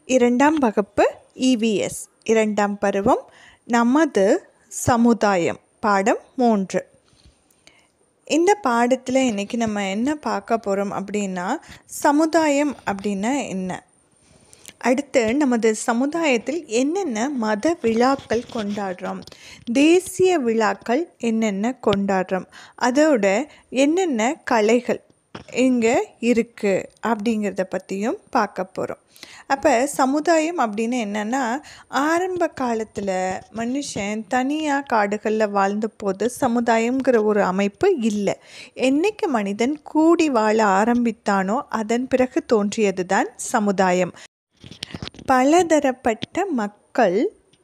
இரண்டாம் வகுப்பு இவிஎஸ் இரண்டாம் பருவம் நமது சமுதாயம் பாடம் மூன்று இந்த பாடத்தில் இன்றைக்கி நம்ம என்ன பார்க்க போகிறோம் அப்படின்னா சமுதாயம் அப்படின்னா என்ன அடுத்து நமது சமுதாயத்தில் என்னென்ன மத விழாக்கள் கொண்டாடுறோம் தேசிய விழாக்கள் என்னென்ன கொண்டாடுறோம் அதோட என்னென்ன கலைகள் இங்கே இருக்குது அப்படிங்கிறத பற்றியும் பார்க்க போகிறோம் அப்போ சமுதாயம் அப்படின்னு என்னென்னா ஆரம்ப காலத்தில் மனுஷன் தனியாக காடுகளில் வாழ்ந்த போது சமுதாயங்கிற ஒரு அமைப்பு இல்லை என்னைக்கு மனிதன் கூடி வாழ ஆரம்பித்தானோ அதன் பிறகு தோன்றியது தான் சமுதாயம் பலதரப்பட்ட மக்கள்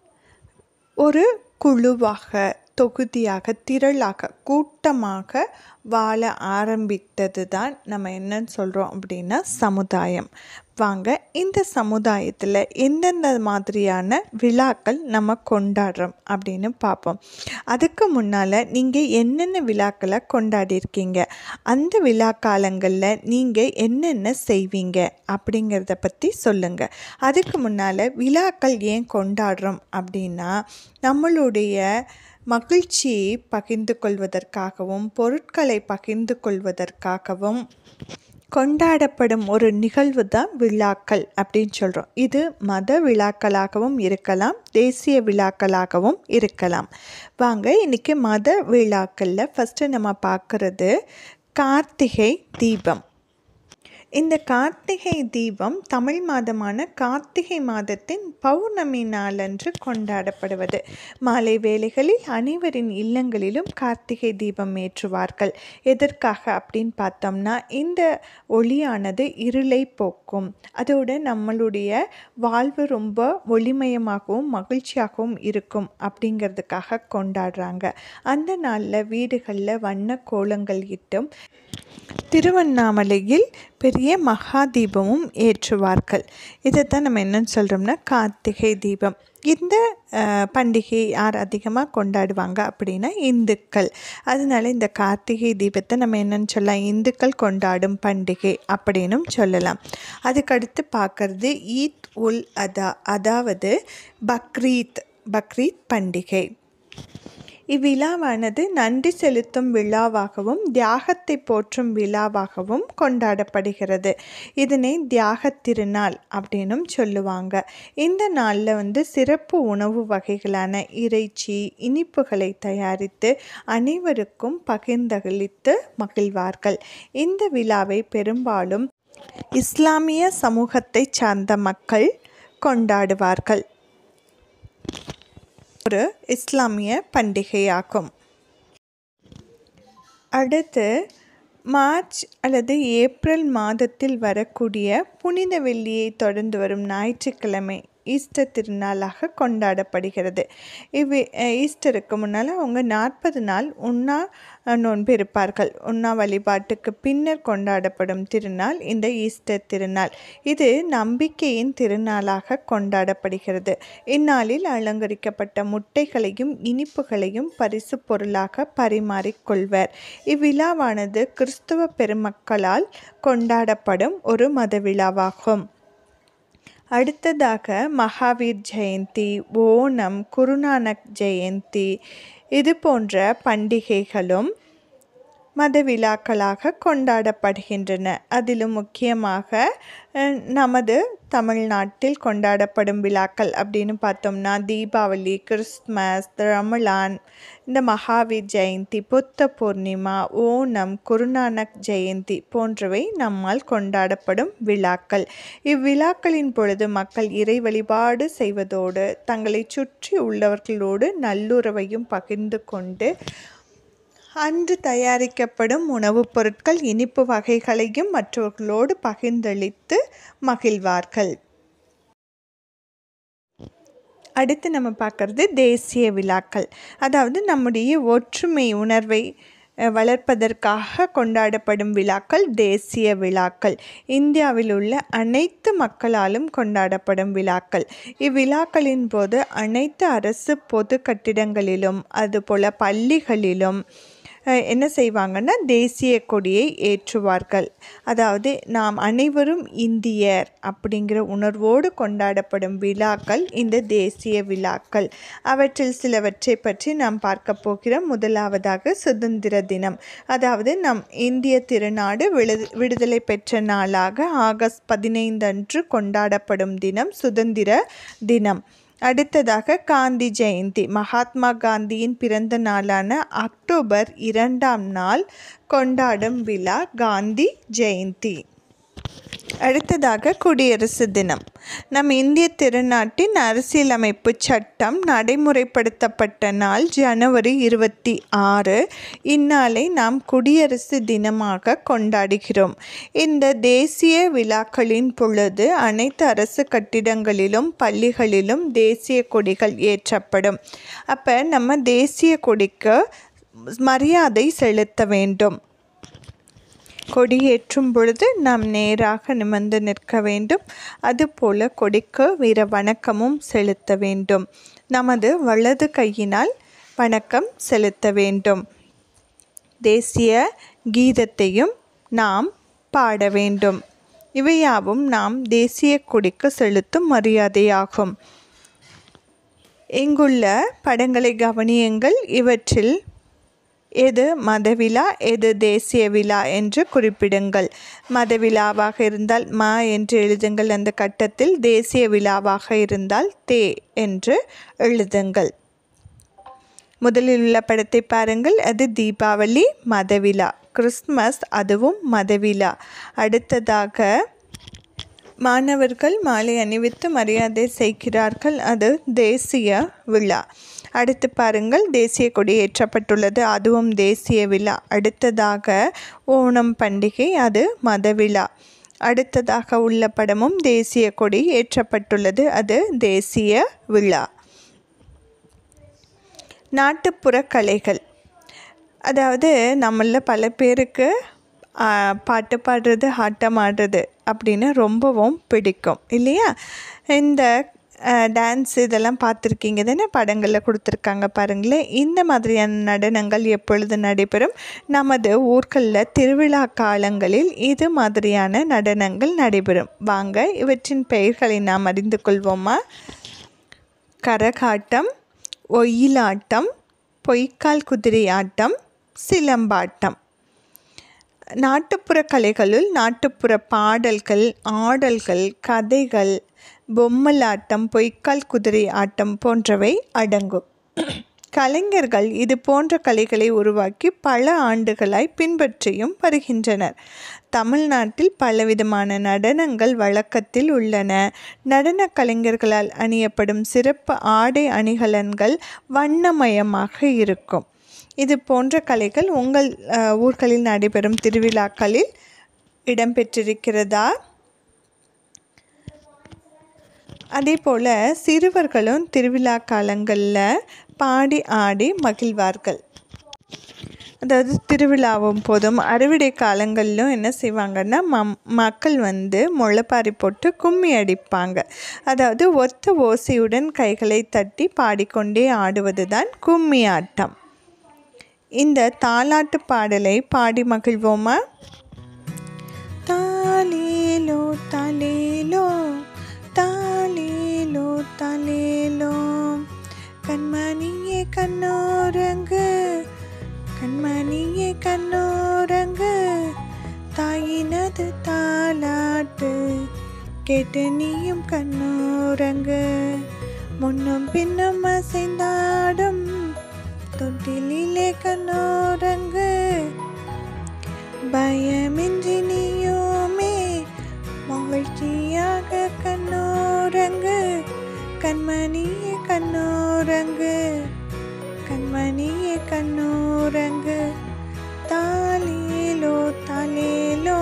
ஒரு குழுவாக தொகுதியாக திரளாக கூட்டமாக வாழ ஆரம்பித்தது தான் நம்ம என்னன்னு சொல்கிறோம் அப்படின்னா சமுதாயம் வாங்க இந்த சமுதாயத்தில் எந்தெந்த மாதிரியான விழாக்கள் நம்ம கொண்டாடுறோம் அப்படின்னு பார்ப்போம் அதுக்கு முன்னால் நீங்கள் என்னென்ன விழாக்களை கொண்டாடியிருக்கீங்க அந்த விழா காலங்களில் நீங்கள் என்னென்ன செய்வீங்க அப்படிங்கிறத பற்றி சொல்லுங்கள் அதுக்கு முன்னால் விழாக்கள் ஏன் கொண்டாடுறோம் அப்படின்னா நம்மளுடைய மகிழ்ச்சியை பகிர்ந்து கொள்வதற்காகவும் பொருட்களை பகிர்ந்து கொள்வதற்காகவும் கொண்டாடப்படும் ஒரு நிகழ்வு தான் விழாக்கள் அப்படின்னு சொல்கிறோம் இது மத விழாக்களாகவும் இருக்கலாம் தேசிய விழாக்களாகவும் இருக்கலாம் வாங்க இன்றைக்கி மத விழாக்களில் ஃபஸ்ட்டு நம்ம பார்க்குறது கார்த்திகை தீபம் இந்த கார்த்திகை தீபம் தமிழ் மாதமான கார்த்திகை மாதத்தின் பௌர்ணமி நாளன்று கொண்டாடப்படுவது மாலை வேளைகளில் அனைவரின் இல்லங்களிலும் கார்த்திகை தீபம் ஏற்றுவார்கள் எதற்காக அப்படின்னு பார்த்தோம்னா இந்த ஒளியானது இருளை போக்கும் அதோட நம்மளுடைய வாழ்வு ரொம்ப ஒளிமயமாகவும் மகிழ்ச்சியாகவும் இருக்கும் அப்படிங்கிறதுக்காக கொண்டாடுறாங்க அந்த நாளில் வீடுகளில் வண்ண கோலங்கள் இட்டும் திருவண்ணாமலையில் பெரிய மகா தீபமும் ஏற்றுவார்கள் இதைத்தான் நம்ம என்னன்னு சொல்கிறோம்னா கார்த்திகை தீபம் இந்த பண்டிகை யார் அதிகமாக கொண்டாடுவாங்க அப்படின்னா இந்துக்கள் அதனால இந்த கார்த்திகை தீபத்தை நம்ம என்னன்னு சொல்லலாம் இந்துக்கள் கொண்டாடும் பண்டிகை அப்படின்னும் சொல்லலாம் அதுக்கடுத்து பார்க்குறது ஈத் உல் அதா அதாவது பக்ரீத் பக்ரீத் பண்டிகை இவ்விழாவானது நன்றி செலுத்தும் விழாவாகவும் தியாகத்தை போற்றும் விழாவாகவும் கொண்டாடப்படுகிறது இதனை தியாக திருநாள் அப்படின்னும் சொல்லுவாங்க இந்த நாளில் வந்து சிறப்பு உணவு வகைகளான இறைச்சி இனிப்புகளை தயாரித்து அனைவருக்கும் பகிர்ந்தளித்து மகிழ்வார்கள் இந்த விழாவை பெரும்பாலும் இஸ்லாமிய சமூகத்தை சார்ந்த மக்கள் கொண்டாடுவார்கள் ஒரு இஸ்லாமிய பண்டிகையாகும் அடுத்து மார்ச் அல்லது ஏப்ரல் மாதத்தில் வரக்கூடிய புனித வெள்ளியை தொடர்ந்து வரும் ஞாயிற்றுக்கிழமை ஈஸ்டர் திருநாளாக கொண்டாடப்படுகிறது இவ்வி ஈஸ்டருக்கு முன்னால் அவங்க நாற்பது நாள் உண்ணா நோன்பு இருப்பார்கள் உண்ணா வழிபாட்டுக்கு பின்னர் கொண்டாடப்படும் திருநாள் இந்த ஈஸ்டர் திருநாள் இது நம்பிக்கையின் திருநாளாக கொண்டாடப்படுகிறது இந்நாளில் அலங்கரிக்கப்பட்ட முட்டைகளையும் இனிப்புகளையும் பரிசு பொருளாக பரிமாறிக்கொள்வர் இவ்விழாவானது கிறிஸ்துவ பெருமக்களால் கொண்டாடப்படும் ஒரு மத விழாவாகும் அடுத்ததாக மகாவீர் ஜெயந்தி ஓணம் குருநானக் ஜெயந்தி இது போன்ற பண்டிகைகளும் மத விழாக்களாக கொண்டாடப்படுகின்றன அதிலும் முக்கியமாக நமது தமிழ்நாட்டில் கொண்டாடப்படும் விழாக்கள் அப்படின்னு பார்த்தோம்னா தீபாவளி கிறிஸ்மஸ் ரமலான் இந்த மகாவீர் ஜெயந்தி புத்த பூர்ணிமா ஓணம் குருநானக் ஜெயந்தி போன்றவை நம்மால் கொண்டாடப்படும் விழாக்கள் இவ்விழாக்களின் பொழுது மக்கள் இறை வழிபாடு செய்வதோடு தங்களை சுற்றி உள்ளவர்களோடு நல்லுறவையும் பகிர்ந்து கொண்டு அன்று தயாரிக்கப்படும் உணவுப் பொருட்கள் இனிப்பு வகைகளையும் மற்றவர்களோடு பகிர்ந்தளித்து மகிழ்வார்கள் அடுத்து நம்ம பார்க்குறது தேசிய விழாக்கள் அதாவது நம்முடைய ஒற்றுமை உணர்வை வளர்ப்பதற்காக கொண்டாடப்படும் விழாக்கள் தேசிய விழாக்கள் இந்தியாவில் உள்ள அனைத்து மக்களாலும் கொண்டாடப்படும் விழாக்கள் இவ்விழாக்களின் போது அனைத்து அரசு பொது கட்டிடங்களிலும் அதுபோல் பள்ளிகளிலும் அஹ், என்ன செய்வாங்கன்னா தேசிய கொடியை ஏற்றுவார்கள் அதாவது நாம் அனைவரும் இந்தியர் அப்படிங்கிற உணர்வோடு கொண்டாடப்படும் விழாக்கள் இந்த தேசிய விழாக்கள் அவற்றில் சிலவற்றை பற்றி நாம் பார்க்க போகிறோம் முதலாவதாக சுதந்திர தினம் அதாவது நம் இந்திய திருநாடு விடு விடுதலை பெற்ற நாளாக ஆகஸ்ட் பதினைந்து அன்று கொண்டாடப்படும் தினம் சுதந்திர தினம் அடுத்ததாக காந்தி ஜெயந்தி மகாத்மா காந்தியின் பிறந்த நாளான அக்டோபர் இரண்டாம் நாள் கொண்டாடும் விழா காந்தி ஜெயந்தி அடுத்ததாக குடியரசு தினம் நம் இந்திய திருநாட்டின் அரசியலமைப்பு சட்டம் நடைமுறைப்படுத்தப்பட்ட நாள் ஜனவரி இருபத்தி ஆறு இந்நாளை நாம் குடியரசு தினமாக கொண்டாடுகிறோம் இந்த தேசிய விழாக்களின் பொழுது அனைத்து அரசு கட்டிடங்களிலும் பள்ளிகளிலும் தேசிய கொடிகள் ஏற்றப்படும் அப்போ நம்ம தேசிய கொடிக்கு மரியாதை செலுத்த வேண்டும் கொடியேற்றும் பொழுது நாம் நேராக நிமிர்ந்து நிற்க வேண்டும் அதுபோல கொடிக்கு வீர வணக்கமும் செலுத்த வேண்டும் நமது வலது கையினால் வணக்கம் செலுத்த வேண்டும் தேசிய கீதத்தையும் நாம் பாட வேண்டும் இவையாவும் நாம் தேசிய கொடிக்கு செலுத்தும் மரியாதையாகும் இங்குள்ள படங்களை கவனியுங்கள் இவற்றில் எது மதவிழா எது தேசிய விழா என்று குறிப்பிடுங்கள் மதவிழாவாக இருந்தால் ம என்று எழுதுங்கள் அந்த கட்டத்தில் தேசிய விழாவாக இருந்தால் தே என்று எழுதுங்கள் முதலில் உள்ள படத்தை பாருங்கள் அது தீபாவளி மதவிழா கிறிஸ்மஸ் அதுவும் மதவிழா அடுத்ததாக மாணவர்கள் மாலை அணிவித்து மரியாதை செய்கிறார்கள் அது தேசிய விழா அடுத்து பாருங்கள் தேசிய கொடி ஏற்றப்பட்டுள்ளது அதுவும் தேசிய விழா அடுத்ததாக ஓணம் பண்டிகை அது மதவிழா அடுத்ததாக உள்ள படமும் தேசிய கொடி ஏற்றப்பட்டுள்ளது அது தேசிய விழா நாட்டுப்புற கலைகள் அதாவது நம்மள பல பேருக்கு ஆ, பாட்டு பாடுறது ஆட்டம் ஆடுறது அப்படின்னு ரொம்பவும் பிடிக்கும் இல்லையா இந்த டான்ஸ் இதெல்லாம் பார்த்துருக்கீங்க தானே படங்களில் கொடுத்துருக்காங்க பாருங்களேன் இந்த மாதிரியான நடனங்கள் எப்பொழுது நடைபெறும் நமது ஊர்களில் திருவிழா காலங்களில் இது மாதிரியான நடனங்கள் நடைபெறும் வாங்க இவற்றின் பெயர்களை நாம் அறிந்து கொள்வோமா கரகாட்டம் ஒயிலாட்டம் பொய்க்கால் குதிரை ஆட்டம் சிலம்பாட்டம் நாட்டுப்புற கலைகளுள் நாட்டுப்புற பாடல்கள் ஆடல்கள் கதைகள் பொம்மலாட்டம் பொய்க்கால் குதிரை ஆட்டம் போன்றவை அடங்கும் கலைஞர்கள் இது போன்ற கலைகளை உருவாக்கி பல ஆண்டுகளாய் பின்பற்றியும் வருகின்றனர் தமிழ்நாட்டில் பலவிதமான நடனங்கள் வழக்கத்தில் உள்ளன நடன கலைஞர்களால் அணியப்படும் சிறப்பு ஆடை அணிகலன்கள் வண்ணமயமாக இருக்கும் இது போன்ற கலைகள் உங்கள் அஹ், ஊர்களில் நடைபெறும் திருவிழாக்களில் இடம்பெற்றிருக்கிறதா அதே போல் சிறுவர்களும் திருவிழா காலங்களில் பாடி ஆடி மகிழ்வார்கள் அதாவது திருவிழாவும் போதும் அறுவடை காலங்களிலும் என்ன செய்வாங்கன்னா மம் மக்கள் வந்து முளைப்பாரி போட்டு கும்மி அடிப்பாங்க அதாவது ஒத்த ஓசையுடன் கைகளை தட்டி பாடிக்கொண்டே ஆடுவது தான் கும்மி ஆட்டம் இந்த தாலாட்டு பாடலை பாடி மகிழ்வோமா தாலேலோ தாலேலோ தாலேலோ தாலேலோ கண்மணியே கண்ணோரங்கு கண்மணியே கண்ணோரங்கு தாயினது தாலாட்டு கேட்டு நீயும் கண்ணோரங்கு முன்னும் பின்னும் அசைந்தாடும் தொட்டிலே கண்ணோரங்கு பயமின்றி நீயுமே மகிழ்ச்சியாக கண்ணோரங்கு கண்மணியே கண்ணோரங்கு கண்மணியே கண்ணோரங்கு தாலேலோ தாலேலோ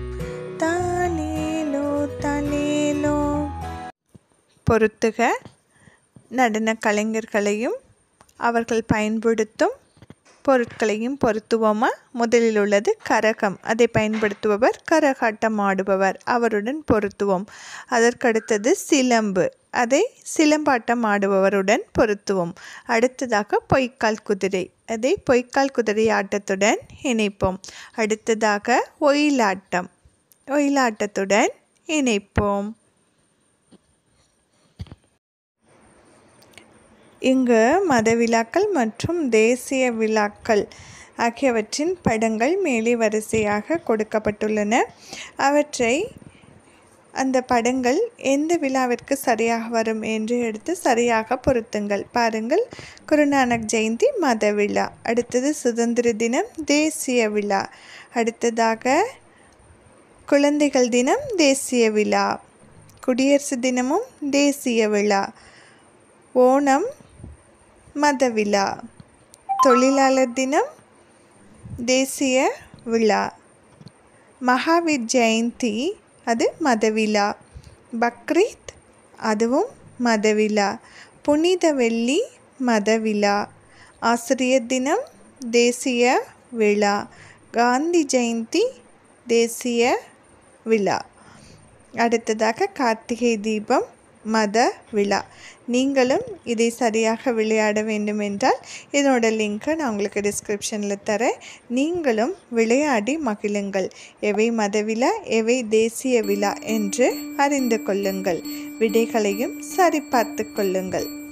தாலேலோ தாலேலோ பொறுத்துக நடன கலைஞர்களையும் அவர்கள் பயன்படுத்தும் பொருட்களையும் பொருத்துவோமா முதலில் உள்ளது கரகம் அதை பயன்படுத்துபவர் கரகாட்டம் ஆடுபவர் அவருடன் பொருத்துவோம் அதற்கடுத்தது சிலம்பு அதை சிலம்பாட்டம் ஆடுபவருடன் பொருத்துவோம் அடுத்ததாக பொய்க்கால் குதிரை அதை பொய்க்கால் குதிரை ஆட்டத்துடன் இணைப்போம் அடுத்ததாக ஒயிலாட்டம் ஒயிலாட்டத்துடன் இணைப்போம் இங்கு மத விழாக்கள் மற்றும் தேசிய விழாக்கள் ஆகியவற்றின் படங்கள் மேலே வரிசையாக கொடுக்கப்பட்டுள்ளன அவற்றை அந்த படங்கள் எந்த விழாவிற்கு சரியாக வரும் என்று எடுத்து சரியாக பொருத்துங்கள் பாருங்கள் குருநானக் ஜெயந்தி மத விழா அடுத்தது சுதந்திர தினம் தேசிய விழா அடுத்ததாக குழந்தைகள் தினம் தேசிய விழா குடியரசு தினமும் தேசிய விழா ஓணம் மத விழா தொழிலாளர் தினம் தேசிய விழா மகாவீர் ஜெயந்தி அது மத விழா பக்ரீத் அதுவும் மத விழா புனித வெள்ளி மத விழா ஆசிரியர் தினம் தேசிய விழா காந்தி ஜெயந்தி தேசிய விழா அடுத்ததாக கார்த்திகை தீபம் மத விழா நீங்களும் இதை சரியாக விளையாட வேண்டும் என்றால் இதனோட லிங்க்கை நான் உங்களுக்கு டிஸ்கிரிப்ஷனில் தரேன் நீங்களும் விளையாடி மகிழுங்கள் எவை மத விழா எவை தேசிய விழா என்று அறிந்து கொள்ளுங்கள் விடைகளையும் சரிபார்த்து கொள்ளுங்கள்